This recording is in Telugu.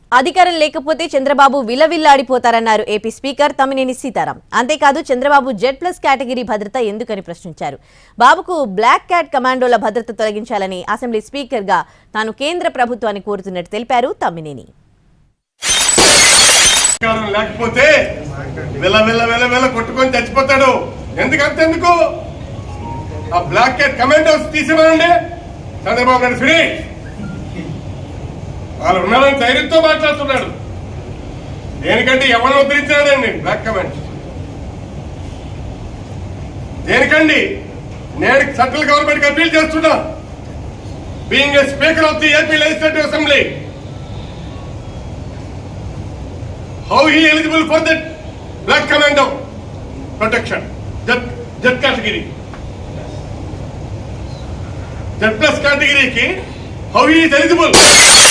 అధికారం లేకపోతే చంద్రబాబు విలవిల్లాడిపోతారన్నారు ఏపీ స్పీకర్ తమ్మినేని సీతారాం అంతేకాదు చంద్రబాబు జెడ్ ప్లస్ కేటగిరీ భద్రత ఎందుకని ప్రశ్నించారు బాబుకు బ్లాక్ క్యాట్ కమాండోల భద్రత తొలగించాలని అసెంబ్లీ స్పీకర్గా తాను కేంద్ర ప్రభుత్వాన్ని కోరుతున్నట్టు తెలిపారు తమ్మినేని అధికారం లేకపోతే వెల వెల వెల వెల కొట్టుకొని చచ్చిపోతాడు ఎందుకంత ఎందుకు ఆ బ్లాక్ క్యాట్ కమాండోస్ తీసేమనండి చంద్రబాబు నాయుడు ఫ్రీ వాళ్ళు ఉన్నారని ధైర్యంతో మాట్లాడుతున్నాడు దేనికంటే ఎవరిని ఉద్ధరించాడండి బ్లాక్ కమాండ్ దేనికండి నేను సెంట్రల్ గవర్నమెంట్ కి అపీల్ చేస్తున్నా being a speaker of the AP legislative assembly how he eligible for that black commando protection jet jet category jet plus category ki how he is eligible